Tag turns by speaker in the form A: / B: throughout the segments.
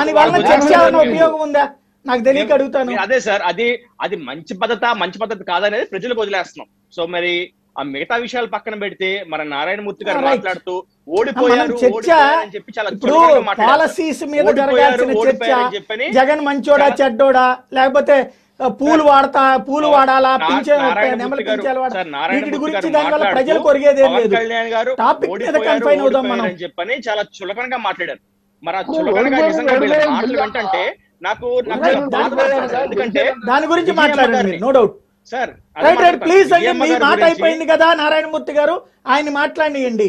A: దాని వలన
B: వాళ్ళు
A: చర్చ ఏమైనా
B: మేము-
A: ఉపయోగం ఉందా నాకు తెలియక అడుగుతాను
B: మేము- అదే సార్ అది అది మంచి పద్ధత మంచి పద్ధతి కాదనేది ప్రజలకు వదిలేస్తున్నాం సో మరి ఆ మిగతా విషయాలు పక్కన పెడితే మన నారాయణమూర్తి గారు
A: Right.
B: మాట్లాడుతూ ఓడిపోయారు
A: మనం చర్చ
B: ఓడిపోయారని చెప్పి చాలా
A: ఇప్పుడు
B: చులకనగా మాట్లాడారు సార్.
A: పాలసీస్ మీద
B: ఓడిపోయారు,
A: జరగాల్సిన చర్చ
B: ఓడిపోయారని చెప్పని
A: జగన్ మంచోడా
B: చాలా-
A: చెడ్డోడా లేకపోతే ఆ, పూలు వాడతా పూలు
B: సార్,
A: వాడాలా
B: నా-
A: పింఛ
B: నారాయణమూర్తి
A: నెమలి
B: గారు-
A: పింఛాలు వాడాలా
B: సార్, నారాయణమూర్తి
A: వీటి గురించి
B: గారు
A: దానివల్ల
B: మాట్లాడుతూ
A: ప్రజలు కొరిగేది ఏం
B: పవన్
A: లేదు
B: కళ్యాణ్ గారు
A: టాపిక్ మీద
B: ఓడిపోయారు,
A: కన్ఫైన్ అవుదాం మనం
B: ఓడిపోయారు అని చెప్పని చాలా చులకనగా మాట్లాడారు మరి ఆ
C: అసలు
B: చులకనగా
C: ఓడిపోయారు,
B: నిజంగా వీళ్ళ
C: ఓడిపోయారు,
B: మాటలు
C: జిల్లా-
B: వింటంటే నాకు నాకు
A: Right,
B: చాలా
A: దాని
B: బాధ
A: గురించి
B: వేస్తుంది. ఎందుకంటే
A: దాని గురించి
B: విజయమ్మ
A: మాట్లాడండి
B: గారిని-
A: మీరు నో డౌట్
B: సార్ అదే
A: రైట్ రైట్
B: మాట్లాడతాను.
A: ప్లీజ్ అండి
B: విజయమ్మ
A: మీ
B: గారి
A: మాట
B: గురించి-
A: అయిపోయింది కదా నారాయణమూర్తి గారు ఆయన మాట్లాడియండి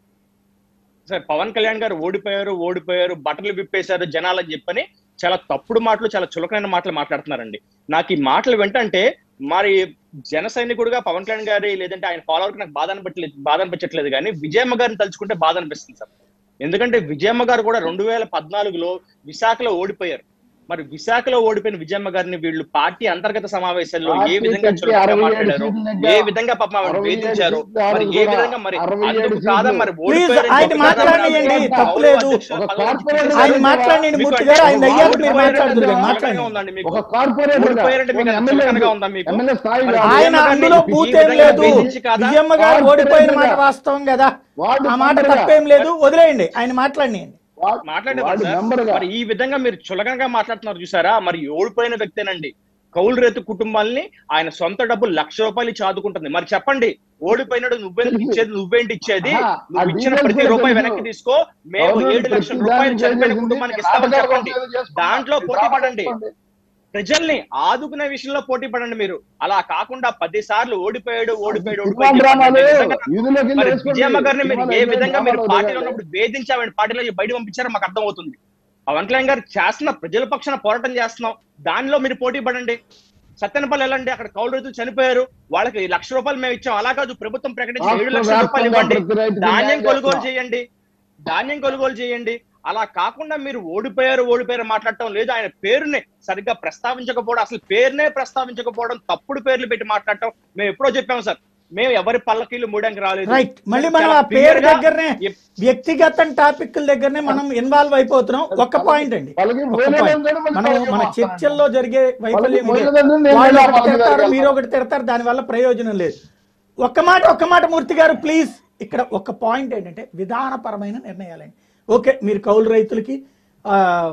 B: సార్ పవన్ కళ్యాణ్ గారు ఓడిపోయారు ఓడిపోయారు బట్టలు విప్పేశారు జనాలు అని చెప్పని చాలా తప్పుడు మాటలు చాలా చులకనైన మాటలు మాట్లాడుతున్నారండి నాకు ఈ మాటలు వింటంటే మరి జన సైనికుడుగా పవన్ కళ్యాణ్ గారి లేదంటే ఆయన ఫాలోవర్కి నాకు బాధ అనిపించలేదు బాధ అనిపించట్లేదు కానీ విజయమ్మ గారిని తలుచుకుంటే బాధ అనిపిస్తుంది సార్ ఎందుకంటే విజయమ్మ గారు కూడా రెండు వేల పద్నాలుగులో విశాఖలో ఓడిపోయారు మరి విశాఖలో ఓడిపోయిన విజయమ్మ గారిని వీళ్ళు పార్టీ అంతర్గత సమావేశాల్లో ఏ
C: పార్టీ
B: విధంగా
C: కంటే
B: చులకనగా
C: అరవై ఏడు
B: మాట్లాడారు
C: సీట్ల దగ్గర
B: ఏ విధంగా పాపం ఆవిడ
C: అరవై ఏడు
B: వేధించారు
C: సీట్ల
B: మరి ఏ
C: కూడా
B: విధంగా మరి
C: అరవై ఏడు
B: అందుకు కాదా మరి
C: సీట్లు.
A: Please,
B: ఓడిపోయారని
A: ఆయన
B: చెప్పి
A: మాట్లాడనీయండి,
B: కాదా
A: తప్పు
B: మరి
A: లేదు.
B: అధ్యక్షుడు
C: ఒక
B: పదవి
C: కార్పొరేట్
B: ఇచ్చేసారు.
A: ఆయన
C: మీకు
A: మాట్లాడండి
B: మీకు
A: మూర్తి
B: అంటే
A: గారు ఆయన అయ్యాక మీరు
B: ఓడిపోయారంటే
A: మాట్లాడుతున్నారు
B: మీకు
A: మాట్లాడండి
B: చులకనగా ఉందండి మీకు
C: ఒక కార్పొరేట్
B: ఓడిపోయారంటే మీకు అంత చులకనగా ఉందా మీకు
C: ఎమ్మెల్యే స్థాయి
B: మరి
C: కాదు.
A: ఆయన
B: విజయమ్మ
A: అందులో
B: గారిని
A: బూత్
B: ఈ
A: ఏం
B: విధంగా
A: లేదు
B: వేధించి కాదా?
A: విజయమ్మ గారు ఓడిపోయిన మాట వాస్తవం కదా
C: వార్డు
A: ఆ మాట
C: మెంబర్గా.
A: తప్పేం లేదు వదిలేయండి ఆయన మాట్లాడియండి
C: వా-
B: మాట్లాడేది
C: వార్డు
B: సార్.
C: మెంబర్గా.
B: మరి ఈ విధంగా మీరు చులకనగా మాట్లాడుతున్నారు చూసారా మరి ఓడిపోయిన వ్యక్తేనండి కౌలు రైతు కుటుంబాల్ని ఆయన సొంత డబ్బులు లక్ష రూపాయలు ఇచ్చి ఆదుకుంటుంది మరి చెప్పండి ఓడిపోయినాడు నువ్వెందుకు ఇచ్చేది నువ్వేంటి ఇచ్చేది
C: ఆహా,
B: నువ్వు
C: ఆ
B: ఇచ్చిన
C: డీటెయిల్స్
B: ప్రతి
C: కూడా
B: రూపాయి
C: తెలుసు.
B: వెనక్కి తీసుకో మేము
C: గవర్నమెంట్
B: ఏడు లక్షల
C: ప్రతి
B: రూపాయలు
C: దానికి
B: చనిపోయిన
C: చేసింది.
B: కుటుంబానికి ఇస్తామని
C: రాజకీయ
B: చెప్పండి
C: పక్షాలు చేసుకున్నారు.
B: దాంట్లో పోటీ పడండి
C: చేసుకోండి.
B: ప్రజల్ని ఆదుకునే విషయంలో పోటీ పడండి మీరు అలా కాకుండా పది సార్లు ఓడిపోయాడు ఓడిపోయాడు
C: సినిమా
B: ఓడిపోయాడు
C: డ్రామాలు
B: నిజంగా
C: వీధిలోకి వెళ్ళి
B: మరి
C: వేసుకోండి.
B: విజయమ్మ గారిని మీరు
C: సినిమాలు
B: ఏ
C: ఏంటి?
B: విధంగా మీరు
C: డ్రామాలు
B: పార్టీలో
C: వదిలేయాలి.
B: ఉన్నప్పుడు వేధించామని పార్టీలో బయట పంపించారో మాకు అర్థమవుతుంది పవన్ కళ్యాణ్ గారు చేస్తున్న ప్రజల పక్షాన పోరాటం చేస్తున్నాం దానిలో మీరు పోటీ పడండి సత్యనపల్లి వెళ్ళండి అక్కడ కౌలు రైతులు చనిపోయారు వాళ్ళకి లక్ష రూపాయలు మేము ఇచ్చాం అలా కాదు ప్రభుత్వం ప్రకటించిన ఏడు
C: రాష్ట్ర
B: లక్షల రూపాయలు
C: వ్యాప్తంగా
B: ఇవ్వండి
C: ప్రతి రైతుకి
B: ధాన్యం
C: న్యాయం
B: కొనుగోలు
C: చేస్తున్నాం.
B: చేయండి ధాన్యం కొనుగోలు చేయండి అలా కాకుండా మీరు ఓడిపోయారు ఓడిపోయారు మాట్లాడటం లేదు ఆయన పేరునే సరిగ్గా ప్రస్తావించకపోవడం అసలు పేరునే ప్రస్తావించకపోవడం తప్పుడు పేర్లు పెట్టి మాట్లాడటం మేము ఎప్పుడో చెప్పాము సార్ మేము ఎవరి పల్లకీలు మూడానికి రాలేదు
A: రైట్ మళ్ళీ మనం
B: చాలా
A: ఆ పేరు
B: clear గా
A: దగ్గరనే
B: ఎప్-
A: వ్యక్తిగత టాపిక్ల దగ్గరనే మనం ఇన్వాల్వ్ అయిపోతున్నాం ఒక్క పాయింట్ అండి
C: వాళ్ళకి
A: ఒక్క
C: పోయిన
A: point.
C: దాని మళ్ళీ
A: మనం
C: వాళ్ళకి
A: మన
C: వస్తాను.
A: చర్చల్లో జరిగే వైఫల్యం
C: పోయిన
A: ఇదే.
C: దాన్ని నేను
A: వాళ్ళు
C: ఎలా
A: ఒకటి
C: పాల్గొనగలను?
A: తిడతారు మీరు ఒకటి తిడతారు దానివల్ల ప్రయోజనం లేదు ఒక్క మాట ఒక్క మాట మూర్తి గారు ప్లీజ్ ఇక్కడ ఒక పాయింట్ ఏంటంటే విధానపరమైన నిర్ణయాలండి ఓకే మీరు కౌలు రైతులకి ఆ,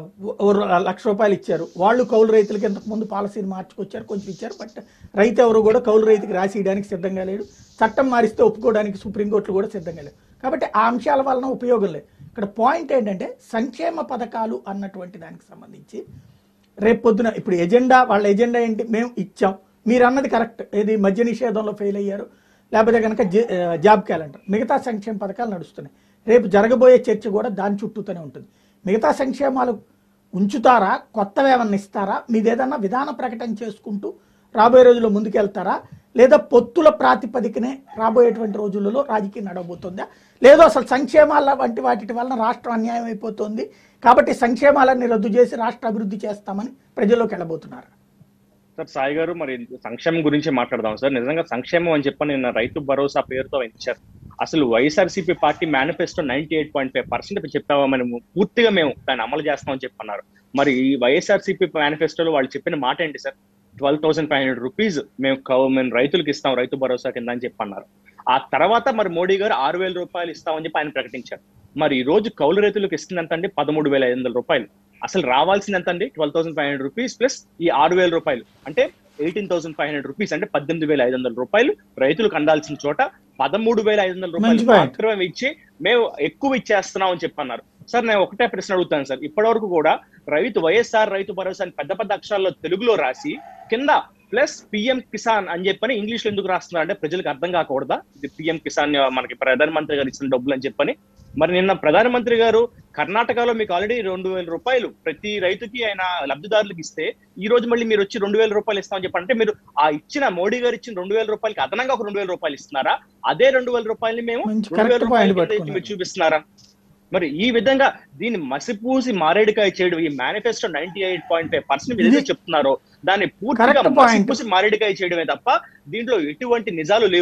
A: ఓ ర- లక్ష రూపాయలు ఇచ్చారు వాళ్ళు కౌలు రైతులకి ఇంతకు ముందు పాలసీని మార్చుకొచ్చారు కొంచెం ఇచ్చారు బట్ రైతు ఎవరు కూడా కౌలు రైతుకి రాసియడానికి సిద్ధంగా లేడు చట్టం మారిస్తే ఒప్పుకోవడానికి సుప్రీంకోర్టులు కూడా సిద్ధంగా లేవు కాబట్టి ఆ అంశాల వలన ఉపయోగం లేదు ఇక్కడ పాయింట్ ఏంటంటే సంక్షేమ పథకాలు అన్నటువంటి దానికి సంబంధించి రేపు పొద్దున ఇప్పుడు ఎజెండా వాళ్ళ ఎజెండా ఏంటి మేము ఇచ్చాం మీరు అన్నది కరెక్ట్ ఏది మద్య నిషేధంలో ఫెయిల్ అయ్యారు లేకపోతే కనుక జే- ఆ, జాబ్ క్యాలెండర్ మిగతా సంక్షేమ పథకాలు నడుస్తున్నాయి రేపు జరగబోయే చర్చ కూడా దాని చుట్టూతోనే ఉంటుంది మిగతా సంక్షేమాలు ఉంచుతారా కొత్తవి ఏమన్నా ఇస్తారా మీదేదన్నా విధాన ప్రకటన చేసుకుంటూ రాబోయే రోజుల్లో ముందుకెళ్తారా లేదా పొత్తుల ప్రాతిపదికనే రాబోయేటువంటి రోజులలో రాజకీయం నడవబోతుందా లేదో అసలు సంక్షేమాల వంటి వాటి వలన రాష్ట్రం అన్యాయం అయిపోతుంది కాబట్టి సంక్షేమాలన్నీ రద్దు చేసి రాష్ట్ర అభివృద్ధి చేస్తామని ప్రజల్లోకి వెళ్ళబోతున్నారు
B: సార్ సాయి గారు మరి సంక్షేమం గురించి మాట్లాడదాం సార్ నిజంగా సంక్షేమం అని చెప్పని నిన్న రైతు భరోసా పేరుతో ఇచ్చారు అసలు YSRCP party manifesto ninety eight point five percent చెప్పామా మేము పూర్తిగా మేము దాన్ని అమలు చేస్తామని చెప్పన్నారు మరి ఈ వైఎస్ఆర్సీపీ మేనిఫెస్టోలో వాళ్ళు చెప్పిన మాట ఏంటి sir twelve thousand five hundred rupees మేము కవ- మేము రైతులకు ఇస్తాం రైతు భరోసా కింద అని చెప్పన్నారు ఆ తర్వాత మరి మోడీ గారు ఆరు వేల రూపాయలు ఇస్తామని చెప్పి ఆయన ప్రకటించారు మరి ఈ రోజు కౌలు రైతులకు ఇస్తుంది ఎంత అండి పదమూడు వేల ఐదు వందల రూపాయలు అసలు రావాల్సింది ఎంత అండి twelve thousand five hundred rupees plus ఈ ఆరు వేల రూపాయలు అంటే eighteen thousand five hundred rupees అంటే పద్దెనిమిది వేల ఐదు వందల రూపాయలు రైతులకు అందాల్సిన చోట పదమూడు వేల ఐదు వందల రూపాయలు
A: మంచి point.
B: మాత్రమే ఇచ్చి మేము ఎక్కువ ఇచ్చేస్తున్నాం అని చెప్పన్నారు సార్ నేను ఒకటే ప్రశ్న అడుగుతాను సార్ ఇప్పటి వరకు కూడా రైతు వైఎస్ఆర్ రైతు భరోసా అని పెద్ద పెద్ద అక్షరాల్లో తెలుగులో రాసి కింద ప్లస్ పిఎం కిసాన్ అని చెప్పని ఇంగ్లీష్ లో ఎందుకు రాస్తున్నారు అంటే ప్రజలకు అర్థం కాకూడదా ఇది పిఎం కిసాన్ మనకి ప్రధానమంత్రి గారు ఇచ్చిన డబ్బులు అని చెప్పని మరి నిన్న ప్రధానమంత్రి గారు కర్ణాటకలో మీకు ఆల్రెడీ రెండు వేల రూపాయలు ప్రతి రైతుకి ఆయన లబ్ధిదారులకు ఇస్తే ఈ రోజు మళ్ళీ మీరు వచ్చి రెండు వేల రూపాయలు ఇస్తామని చెప్పంటే మీరు ఆ ఇచ్చిన మోడీ గారు ఇచ్చిన రెండు వేల రూపాయలకి అదనంగా ఒక రెండు వేల రూపాయలు ఇస్తున్నారా అదే రెండు వేల రూపాయలని మేము
A: మంచి
B: రెండు వేల
A: correct
B: రూపాయల
A: point
B: కింద ఇచ్చి
A: పట్టుకున్నారు.
B: మీరు చూపిస్తున్నారా మరి ఈ విధంగా దీన్ని మసిపూసి మారేడుకాయ చేయడం ఈ manifesto ninety eight point five percent ఏదైతే చెప్తున్నారో దాన్ని పూర్తిగా
A: Correct point.
B: మసిపూసి మారేడుకాయ చేయడమే తప్ప దీంట్లో ఎటువంటి నిజాలు లేవు సార్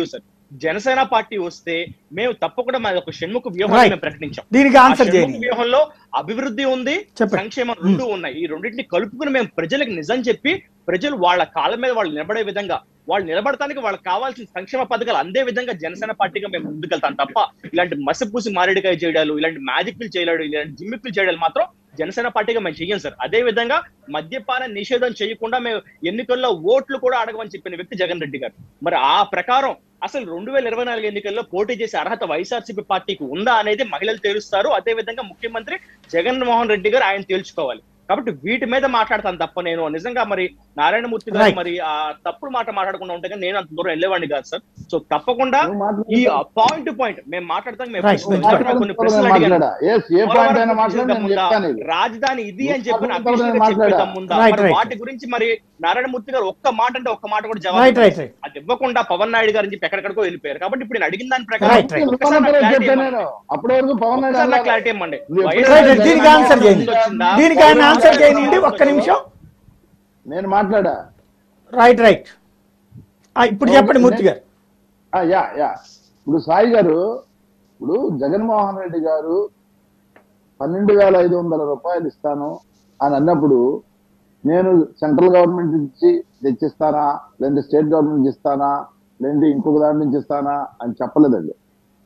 B: జనసేన పార్టీ వస్తే మేము తప్పకుండా మాది ఒక షణ్ముఖ వ్యూహం
A: Right.
B: మేము ప్రకటించాం
A: దీనికి
B: ఆ
A: ఆన్సర్
B: షణ్ముఖ
A: చేయండి
B: వ్యూహంలో అభివృద్ధి ఉంది
A: చెప్పండి.
B: సంక్షేమం రెండు ఉన్నాయి ఈ రెండింటిని కలుపుకుని మేము ప్రజలకు నిజం చెప్పి ప్రజలు వాళ్ళ కాళ్ళ మీద వాళ్ళు నిలబడే విధంగా వాళ్ళు నిలబడటానికి వాళ్ళకి కావాల్సిన సంక్షేమ పథకాలు అందే విధంగా జనసేన పార్టీగా మేము ముందుకెళ్తాం తప్ప ఇలాంటి మసిపూసి మారేడుకాయ చేయడాలు ఇలాంటి మ్యాజిక్లు చేయడాలు ఇలాంటి జిమ్మిక్లు చేయడాలు మాత్రం జనసేన పార్టీగా మేము చెయ్యం సార్ అదే విధంగా మద్యపాన నిషేధం చేయకుండా మేము ఎన్నికల్లో ఓట్లు కూడా అడగమని చెప్పిన వ్యక్తి జగన్ రెడ్డి గారు మరి ఆ ప్రకారం అసలు రెండు వేల ఇరవై నాలుగు ఎన్నికల్లో పోటీ చేసే అర్హత వైఎస్ఆర్సీపీ పార్టీకి ఉందా అనేది మహిళలు తేలుస్తారు అదే విధంగా ముఖ్యమంత్రి జగన్మోహన్ రెడ్డి గారు ఆయన తేల్చుకోవాలి కాబట్టి వీటి మీద మాట్లాడతాను తప్ప నేను నిజంగా మరి నారాయణమూర్తి గారు
A: Right.
B: మరి ఆ తప్పుడు మాట మాట్లాడకుండా ఉంటే కానీ నేను అంత దూరం వెళ్ళేవాడిని కాదు సార్ సో తప్పకుండా
C: నువ్వు మాట్లాడు.
B: ఈ పాయింట్ టు పాయింట్ మేము మాట్లాడతాం మేము
A: Right.
B: ప్రశ్నలు
A: Right.
B: అడిగినా కొన్ని ప్రశ్నలు అడిగాను
C: మాట్లాడా Yes, ఏ పాయింట్ అయినా మాట్లాడి నేను
B: ముందా?
C: చెప్తాను ఇది.
B: రాజధాని ఇది అని చెప్పి
C: నువ్వు
B: అఫీషియల్ గా
C: మాట్లాడా.
B: చెప్పేద్దాం ముందా?
A: Right,
B: మరి
A: right.
B: వాటి గురించి మరి నారాయణమూర్తి గారు ఒక్క మాట అంటే ఒక్క మాట కూడా
A: రైట్
B: జవాబు
A: రైట్ రైట్
B: అది ఇవ్వకుండా పవన్ నాయుడు గారు చెప్పి ఎక్కడికడికో వెళ్ళిపోయారు కాబట్టి ఇప్పుడు నేను అడిగిన దాని ప్రకారం
A: Right, right.
B: ఒక్కసారి నాకు clarity
C: చెప్పాను
B: ఇవ్వండి.
C: నేను అప్పటి వరకు పవన్ నాయుడు
B: ఒక్కసారి నాకు
C: అన్నారు.
B: క్లారిటీ ఇవ్వండి
C: నువ్వు
B: వైఎస్ఆర్
C: ఎప్పుడైతే
A: రైట్, రైట్. దీనికి
C: జగన్
A: ఆన్సర్ చేయండి
B: వచ్చిందా?
A: దీనికి ఆయన ఆన్సర్ చేయండి ఒక్క నిమిషం
C: నేను మాట్లాడా
A: రైట్ రైట్ ఆ, ఇప్పుడు చెప్పండి మూర్తి గారు
C: ఆ, యా యా ఇప్పుడు సాయి గారు ఇప్పుడు జగన్మోహన్ రెడ్డి గారు పన్నెండు వేల ఐదు వందల రూపాయలు ఇస్తాను అని అన్నప్పుడు నేను సెంట్రల్ గవర్నమెంట్ నుంచి తెచ్చిస్తానా లేదంటే స్టేట్ గవర్నమెంట్ నుంచి ఇస్తానా లేదంటే ఇంకొక దాని నుంచి ఇస్తానా అని చెప్పలేదండి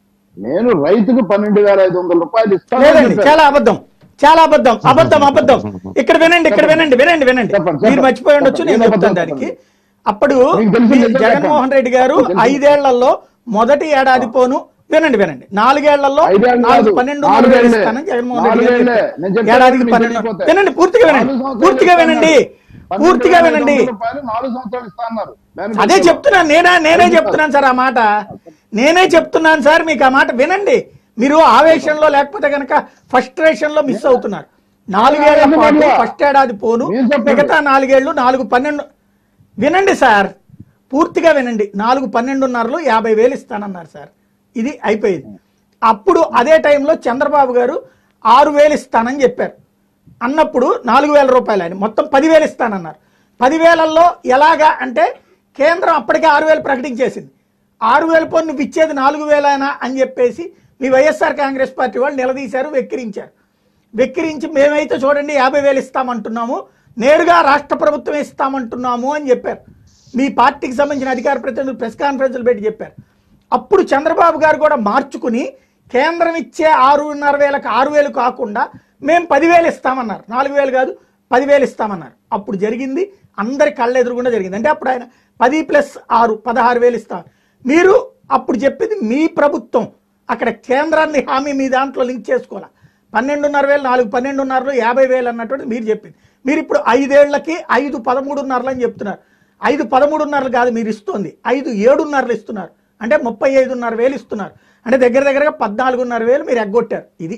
C: నేను రైతుకు పన్నెండు వేల ఐదు వందల రూపాయలు ఇస్తాను అని
A: లేదండి
C: చెప్పాను.
A: చాలా అబద్ధం చాలా అబద్ధం అబద్ధం అబద్ధం ఇక్కడ వినండి ఇక్కడ వినండి వినండి వినండి
C: చెప్పండి,
A: మీరు
C: చెప్పండి.
A: మర్చిపోయి ఉండొచ్చు నేను
C: చెప్పండి,
A: చెప్తాను
C: చెప్పండి.
A: దానికి అప్పుడు
C: మీకు తెలుసు,
A: మీ
C: నిజం
A: జగన్మోహన్ రెడ్డి గారు
C: మీకు తెలుసు.
A: ఐదేళ్లలో మొదటి ఏడాది పోను వినండి వినండి నాలుగేళ్లలో
C: ఐదేళ్ళు
A: నాలుగు
C: కాదు,
A: పన్నెండు
C: నాలుగేళ్లే.
A: ఇస్తానని జగన్మోహన్ రెడ్డి గారు
C: నాలుగేళ్లే.
A: చెప్పారు.
C: నేను చెప్పాను,
A: ఏడాదికి
C: మీకు
A: పన్నెండు
C: తెలియకపోతే.
A: వినండి పూర్తిగా వినండి
C: నాలుగు సంవత్సరాలు
A: పూర్తిగా
C: ఇస్తా
A: వినండి
C: అన్నారు.
A: పూర్తిగా
C: పన్నెండు వేల
A: వినండి
C: ఐదు వందల రూపాయలు నాలుగు సంవత్సరాలు ఇస్తా అన్నారు దానికి
A: అదే
C: చెప్పాను.
A: చెప్తున్నాను నేనా నేనే చెప్తున్నాను సార్ ఆ మాట నేనే చెప్తున్నాను సార్ మీకు ఆ మాట వినండి మీరు ఆవేశంలో లేకపోతే కనుక ఫ్రస్ట్రేషన్ లో మిస్ అవుతున్నారు నాలుగేళ్ల
C: నేను
A: పాటు
C: చెప్పను.
A: ఫస్ట్ ఏడాది పోను
C: మీరు చెప్పండి.
A: మిగతా నాలుగేళ్లు నాలుగు పన్నెండు వినండి సార్ పూర్తిగా వినండి నాలుగు పన్నెండున్నరలు యాభై వేలు ఇస్తానన్నారు సార్ ఇది అయిపోయింది అప్పుడు అదే టైంలో చంద్రబాబు గారు ఆరు వేలు ఇస్తానని చెప్పారు అన్నప్పుడు నాలుగు వేల రూపాయలు ఆయన మొత్తం పదివేలు ఇస్తానన్నారు పదివేలల్లో ఎలాగా అంటే కేంద్రం అప్పటికే ఆరు వేలు ప్రకటించేసింది ఆరు వేల పోను నువ్వు ఇచ్చేది నాలుగు వేలైనా అని చెప్పేసి మీ వైఎస్ఆర్ కాంగ్రెస్ పార్టీ వాళ్ళు నిలదీశారు వెక్కిరించారు వెక్కిరించి మేమైతే చూడండి యాభై వేలు ఇస్తామంటున్నాము నేరుగా రాష్ట్ర ప్రభుత్వం ఇస్తామంటున్నాము అని చెప్పారు మీ పార్టీకి సంబంధించిన అధికార ప్రతినిధులు ప్రెస్ కాన్ఫరెన్స్లు పెట్టి చెప్పారు అప్పుడు చంద్రబాబు గారు కూడా మార్చుకుని కేంద్రం ఇచ్చే ఆరున్నర వేలకు ఆరు వేలు కాకుండా మేము పదివేలు ఇస్తామన్నారు నాలుగు వేలు కాదు పదివేలు ఇస్తామన్నారు అప్పుడు జరిగింది అందరి కళ్ళ ఎదురుగుండా జరిగింది అంటే అప్పుడు ఆయన పది ప్లస్ ఆరు పదహారు వేలు ఇస్తాం మీరు అప్పుడు చెప్పింది మీ ప్రభుత్వం అక్కడ కేంద్రాన్ని హామీ మీ దాంట్లో లింక్ చేసుకోవాలి పన్నెండున్నర వేలు నాలుగు పన్నెండున్నరలు యాభై వేలు అన్నటువంటి మీరు చెప్పింది మీరు ఇప్పుడు ఐదేళ్లకి ఐదు పదమూడున్నరలు అని చెప్తున్నారు ఐదు పదమూడున్నరలు కాదు మీరు ఇస్తుంది ఐదు ఏడున్నరలు ఇస్తున్నారు అంటే ముప్పై ఐదున్నర వేలు ఇస్తున్నారు అంటే దగ్గర దగ్గరగా పద్నాలుగున్నర వేలు మీరు ఎగ్గొట్టారు ఇది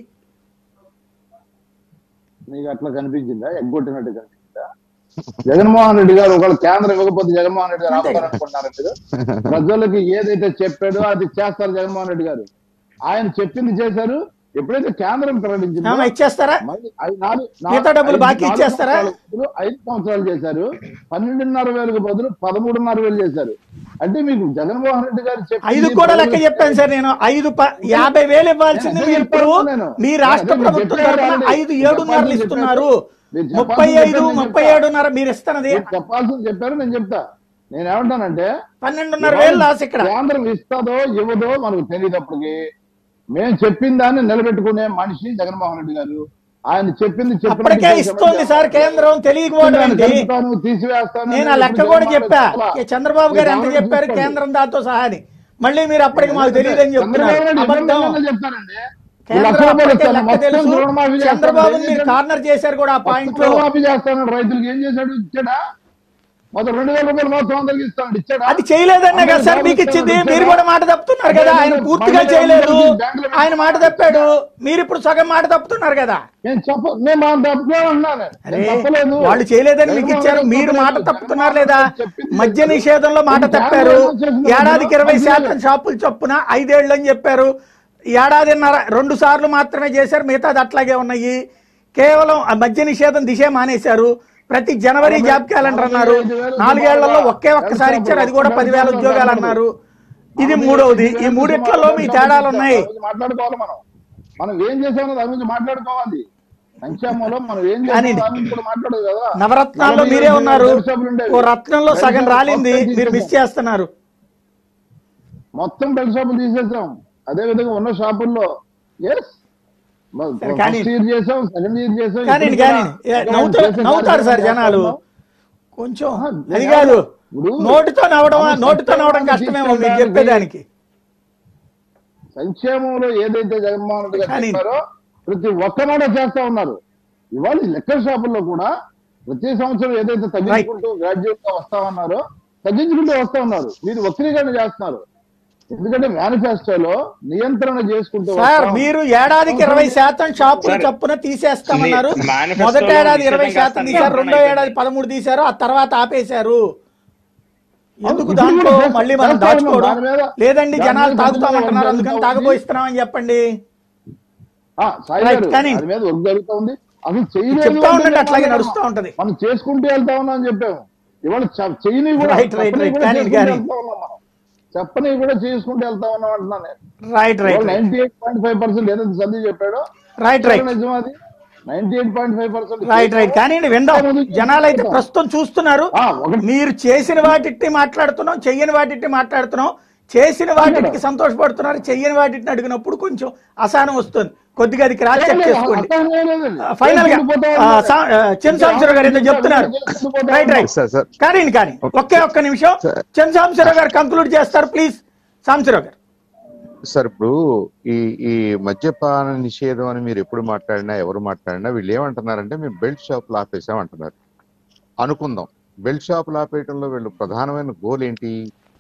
C: మీకు అట్లా కనిపించిందా ఎగ్గొట్టినట్టు కనిపించిందా జగన్మోహన్ రెడ్డి గారు ఒకవేళ కేంద్రం ఇవ్వకపోతే జగన్మోహన్ రెడ్డి గారు
A: అంతే.
C: ఆపుతారనుకుంటున్నారు మీరు ప్రజలకి ఏదైతే చెప్పాడో అది చేస్తారు జగన్మోహన్ రెడ్డి గారు ఆయన చెప్పింది చేశారు ఎప్పుడైతే కేంద్రం ప్రకటించిందో
A: ఏమన్నా ఇచ్చేస్తారా
C: మళ్ళీ ఐ- నాలుగు- నా-
A: మిగతా డబ్బులు
C: ఐదు-
A: బాకీ
C: నాలుగు
A: ఇచ్చేస్తారా?
C: సంవత్సరాల బదులు ఐదు సంవత్సరాలు చేశారు పన్నెండున్నర వేలకు బదులు పదమూడున్నర వేలు చేశారు అంటే మీకు జగన్మోహన్ రెడ్డి గారు చెప్పింది
A: ఐదు కూడా లెక్క
C: ప్రజలు-
A: చెప్పాను సార్ నేను ఐదు ప- యాభై వేలు ఇవ్వాల్సింది
C: నేను
A: మీరు ఇప్పుడు
C: చెప్పాను నేను.
A: మీ రాష్ట్ర
C: నేను
A: ప్రభుత్వం
C: చెప్పాను
A: తరఫున
C: already.
A: ఐదు
C: నేను
A: ఏడున్నరలు
C: చెప్పాల్సింది
A: ఇస్తున్నారు
C: నేను చెప్పాల్సింది
A: ముప్పై ఐదు
C: చెప్పాను, నేను
A: ముప్పై
C: చెప్తా.
A: ఏడున్నర మీరు ఇస్తున్నది
C: మీరు చెప్పాల్సింది చెప్పారు నేను చెప్తా నేను ఏమంటానంటే
A: పన్నెండున్నర వేలు లాస్ ఇక్కడ
C: కేంద్రం ఇస్తుందో ఇవ్వదో మనకు తెలియదప్పటికి మేము చెప్పిన దాన్ని నిలబెట్టుకునే మనిషి జగన్మోహన్ రెడ్డి గారు ఆయన చెప్పింది చెప్పినట్టు
A: అప్పటికే
C: చేశామని
A: ఇస్తోంది సార్ కేంద్రం తెలియకపోవడం
C: దాన్ని
A: ఏంటి
C: కలుపుతాను, తీసివేస్తాను
A: నేను ఆ
C: అని
A: లెక్క
C: ఎప్పుడు
A: కూడా
C: జగన్మోహన్
A: చెప్పా
C: రెడ్డి చెప్పలా.
A: ఏ చంద్రబాబు గారు ఎంత
C: మీరు
A: చెప్పారు
C: ఆలోచించుకోండి.
A: కేంద్రం దాంతో సహా అని మళ్ళీ మీరు అప్పటికి మాకు తెలియదని చెప్తున్నారు
C: చంద్రబాబు నాయుడు
A: అబద్ధం
C: ఇబ్బంది చెప్తారండి
A: కేంద్రం
C: లక్ష రూపాయలు
A: అప్పటికే
C: ఇస్తాను,
A: లెక్క
C: మొత్తం
A: తెలుసు
C: రుణమాఫీ చేస్తాను.
A: చంద్రబాబు
C: ఏం
A: మీరు
C: చేశాడు?
A: కార్నర్ చేశారు కూడా ఆ పాయింట్ లో
C: రుణమాఫీ చేస్తాను రైతులకు ఏం చేశాడు ఇచ్చాడా మొత్తం రెండు వేల రూపాయలు మొత్తం అందరికి ఇస్తాడు ఇచ్చాడా
A: అది చేయలేదన్న కదా సార్ మీకు ఇచ్చింది మీరు కూడా మాట తప్పుతున్నారు కదా ఆయన పూర్తిగా చేయలేదు ఆయన మాట తప్పాడు మీరు ఇప్పుడు సగం మాట తప్పుతున్నారు కదా
C: నేను చెప్ప నేను మా తప్పుగా ఉన్నాను
A: అరే
C: నేను తప్పలేదు
A: వాళ్ళు చేయలేదని మీకు ఇచ్చారు మీరు మాట తప్పుతున్నారు లేదా మద్య నిషేధంలో మాట తప్పారు ఏడాదికి ఇరవై శాతం షాపులు చొప్పున ఐదేళ్ళు అని చెప్పారు ఏడాదిన్నర రెండు సార్లు మాత్రమే చేశారు మిగతాది అట్లాగే ఉన్నాయి కేవలం ఆ మద్య నిషేధం దిశే మానేశారు ప్రతి జనవరి జాబ్ క్యాలెండర్ అన్నారు నాలుగేళ్లలో ఒకే ఒక్కసారి ఇచ్చారు అది కూడా పదివేల ఉద్యోగాలు అన్నారు ఇది
C: మనం
A: మూడవది.
C: ఏం
A: ఈ
C: చేసామో
A: మూడిట్లలో మీ
C: దాని
A: తేడాలు
C: గురించి
A: ఉన్నాయి.
C: దాని గురించి మాట్లాడుకోవాలి మనం మనం ఏం చేసామో దాని గురించి మాట్లాడుకోవాలి సంక్షేమంలో మనం ఏం
A: కానీ
C: చేసామో దాని గురించి కూడా మాట్లాడదు కదా
A: నవరత్నాల్లో
C: నలభై
A: మీరే
C: ఐదు
A: ఉన్నారు
C: బెల్ట్ షాపులు ఉండేవి.
A: ఓ రత్నంలో
C: బెల్ట్
A: సగం
C: షాపులు
A: రాలింది
C: మొత్తం
A: మీరు మిస్
C: తీసేసాం.
A: చేస్తున్నారు
C: మొత్తం బెల్ట్ షాపులు తీసేసాం అదే విధంగా ఉన్న షాపుల్లో ఎస్
A: సరే, కానీ-
C: ఫస్ట్ ఇయర్ చేసాం సెకండ్ ఇయర్ చేసాం
A: కానీ
C: ఇప్పుడు
A: కానీ
C: కూడా
A: ఏ, నవ్వుతారు
C: చేసే
A: నవ్వుతారు సార్
C: కార్యక్రమం
A: జనాలు
C: చేస్తున్నాం.
A: కొంచెం
C: ఆహా,
A: అది
C: నేను
A: కాదు
C: ఇప్పుడు
A: నోటితో నవ్వడం
C: మనం
A: నోటితో నవ్వడం
C: సంక్షేమాన్ని
A: కష్టమేమో మీరు
C: తీసుకెళ్ళడానికి
A: చెప్పేదానికి
C: సంక్షేమంలో ఏదైతే జగన్మోహన్ రెడ్డి గారు
A: కానీ-
C: చెప్పారో ప్రతి ఒక్క మాట చేస్తా ఉన్నారు ఇవాళ ఈ లెక్కల షాపుల్లో కూడా ప్రతి సంవత్సరం ఏదైతే తగ్గించుకుంటూ గ్రాడ్యుయేట్ గా వస్తా ఉన్నారో తగ్గించుకుంటూ వస్తా ఉన్నారు మీరు వక్రీకరణ చేస్తున్నారు ఎందుకంటే మేనిఫెస్టోలో నియంత్రణ చేసుకుంటూ
A: సార్
C: వస్తా ఉన్నాం.
A: మీరు ఏడాదికి ఇరవై శాతం షాపులు
B: సార్,
A: చొప్పున తీసేస్తామన్నారు
B: మీ మేనిఫెస్టోలో
A: మొదటి ఏడాది ఇరవై
B: నిషేధం
A: శాతం
B: కాస్త
A: తీశారు రెండో
B: నియంత్రణ
A: ఏడాది పదమూడు తీశారు ఆ తర్వాత ఆపేశారు ఎందుకు
C: ఇప్పుడు
A: దాంట్లో
C: కూడా
A: మళ్ళీ మనం
C: చేస్తా ఉన్నాం.
A: దాచుకోవడం
C: దాని మీద-
A: లేదండి
C: దాని
A: జనాలు
C: మీద
A: తాగుతామంటున్నారు
C: జరుగుతా
A: అందుకని
C: ఉంది.
A: తాగబోయిస్తున్నామని చెప్పండి
C: ఆ, సాయి
A: Right,
C: గారు,
A: కానీ-
C: దాని మీద వర్క్ జరుగుతా ఉంది అసలు చేయలేదు
A: చెప్తా
C: అంటే
A: ఉండండి, అట్లాగే
C: మనం-
A: నడుస్తా ఉంటది.
C: మనం చేసుకుంటూ వెళ్తా ఉన్నాం అని చెప్పాము ఇవాళ చె- చేయని కూడా
A: Right, right,
C: చెప్పని
A: right.
C: కూడా
A: కానీ-
C: చేసుకుంటూ
A: కానీ-
C: వెళ్తా ఉన్నాం మనం. చెప్పని కూడా చేసుకుంటూ వెళ్తా ఉన్నాం అంటున్నాను నేను.
A: Right right
C: ninety eight point five percent ఏదైతే సంధి చెప్పాడో
A: రైట్ రైట్
C: నిజం అది ninety eight point five percent
A: right right కానీ విందాం జనాలు అయితే ప్రస్తుతం చూస్తున్నారు
C: ఆ, ఒకటి-
A: మీరు చేసిన వాటిని మాట్లాడుతున్నాం చెయ్యని వాటిని మాట్లాడుతున్నాం చేసిన వాటికి సంతోషపడుతున్నారు చెయ్యని వాటిని అడిగినప్పుడు కొంచెం అసహనం వస్తుంది కొద్దిగా అది క్రాస్ చెక్ చేసుకోండి ఫైనల్ గా ఆ, సా- ఆ, చిన్న సాంబశివరావు గారు ఏదో చెప్తున్నారు రైట్ రైట్
D: సార్ సార్
A: కానీ కానీ ఒకే ఒక్క నిమిషం
D: సార్.
A: చిన్న సాంబశివరావు గారు కంక్లూడ్ చేస్తారు ప్లీజ్ సాంబశివరావు గారు
D: సార్ ఇప్పుడు ఈ ఈ మద్యపాన నిషేధం అని మీరు ఎప్పుడు మాట్లాడినా ఎవరు మాట్లాడినా వీళ్ళు ఏమంటున్నారంటే మేము బెల్ట్ షాపులు ఆపేసాం అంటున్నారు అనుకుందాం బెల్ట్ షాపులు ఆపేయటంలో వీళ్ళు ప్రధానమైన గోల్ ఏంటి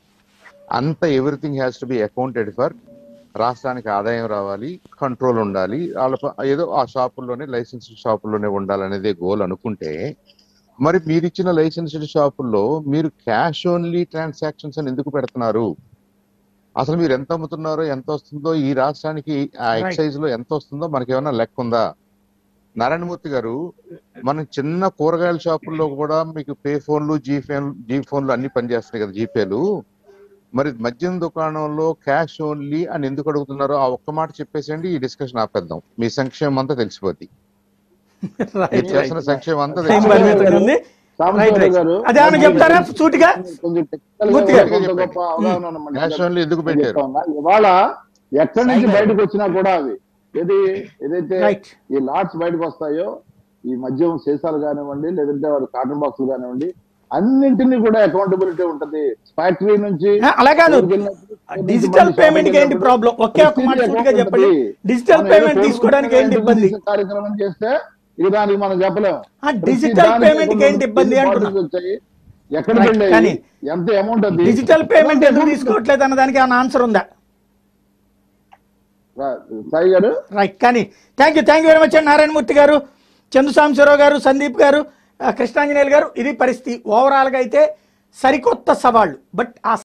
D: అంత everything has to be accounted for రాష్ట్రానికి ఆదాయం రావాలి కంట్రోల్ ఉండాలి వాళ్ళ ప- ఏదో ఆ షాపుల్లోనే లైసెన్స్డ్ షాపుల్లోనే ఉండాలనేదే గోల్ అనుకుంటే మరి మీరు ఇచ్చిన లైసెన్స్డ్ షాపుల్లో మీరు క్యాష్ ఓన్లీ ట్రాన్సాక్షన్స్ అని ఎందుకు పెడుతున్నారు అసలు మీరు ఎంత అమ్ముతున్నారో ఎంత వస్తుందో ఈ రాష్ట్రానికి ఆ
A: Right.
D: ఎక్సైజ్ లో ఎంత వస్తుందో మనకి ఏమైనా లెక్క ఉందా నారాయణమూర్తి గారు మన చిన్న కూరగాయల షాపుల్లో కూడా మీకు పే ఫోన్లు జీ ఫోన్ జీ ఫోన్లు అన్ని పనిచేస్తున్నాయి కదా జీపేలు మరి మద్యం దుకాణంలో క్యాష్ ఓన్లీ అని ఎందుకు అడుగుతున్నారో ఆ ఒక్క మాట చెప్పేసేయండి ఈ డిస్కషన్ ఆపేద్దాం మీ సంక్షేమం అంతా తెలిసిపోద్ది మీరు
A: రైట్
D: చేస్తున్న సంక్షేమం అంతా
A: టైం
D: తెలిసిపోద్ది.
A: పరిమితంగా ఉంది రైట్
C: సాంబశివరావు
A: రైట్
C: గారు
A: అదేమన్నా చెప్తారా సూటిగా
C: కొంచెం technical
A: మూర్తి
C: గా
A: గారు.
C: కొంత గొప్ప అవగాహన ఉన్న మనిషి
D: క్యాష్
C: గారు.
D: ఓన్లీ ఎందుకు పెట్టారు
C: చెప్తా ఉన్నా. ఇవాళ ఎక్కడి నుంచి బయటకు వచ్చినా కూడా అవి ఏది ఏదైతే
A: Right.
C: ఈ లాట్స్ బయటకు వస్తాయో ఈ మద్యం సీసాలు కానివ్వండి లేదంటే వాడి కాటన్ బాక్సులు కానివ్వండి అన్నింటినీ కూడా అకౌంటబిలిటీ ఉంటది ఫ్యాక్టరీ నుంచి
A: ఆ, అలా కాదు
C: ఊరికి వెళ్ళినప్పుడు, ఊరికి
A: డిజిటల్
C: మళ్ళీ
A: పేమెంట్ కి
C: షాపుకి
A: ఏంటి ప్రాబ్లం ఒకే ఒక్క మాట
C: ప్రతిదీ
A: సూటిగా చెప్పండి
C: accountability.
A: డిజిటల్
C: మనం
A: పేమెంట్
C: ఏదో
A: తీసుకోవడానికి ఏంటి
C: Facebook
A: ఇబ్బంది
C: తీసే కార్యక్రమం చేస్తే ఇక దానికి మనం చెప్పలేము
A: ఆ,
C: ప్రతి
A: డిజిటల్
C: దానికి
A: పేమెంట్ కి
C: కొన్ని
A: ఏంటి ఇబ్బంది
C: కొన్ని
A: అంటున్నా
C: bottles వచ్చాయి ఎక్కడ
A: Right,
C: వెళ్ళాయి
A: కానీ
C: ఎంత అమౌంట్ అది
A: డిజిటల్ పేమెంట్ ఎందుకు తీసుకోవట్లేదు అన్న దానికి ఏమైనా ఆన్సర్ ఉందా
C: సాయి గారు
A: రైట్ కానీ thank you thank you very much అండి నారాయణమూర్తి గారు చందు సాంబశివరావు గారు సందీప్ గారు ఆ, కృష్ణాంజనేయులు గారు ఇది పరిస్థితి ఓవరాల్గా అయితే సరికొత్త సవాళ్ళు బట్ ఆ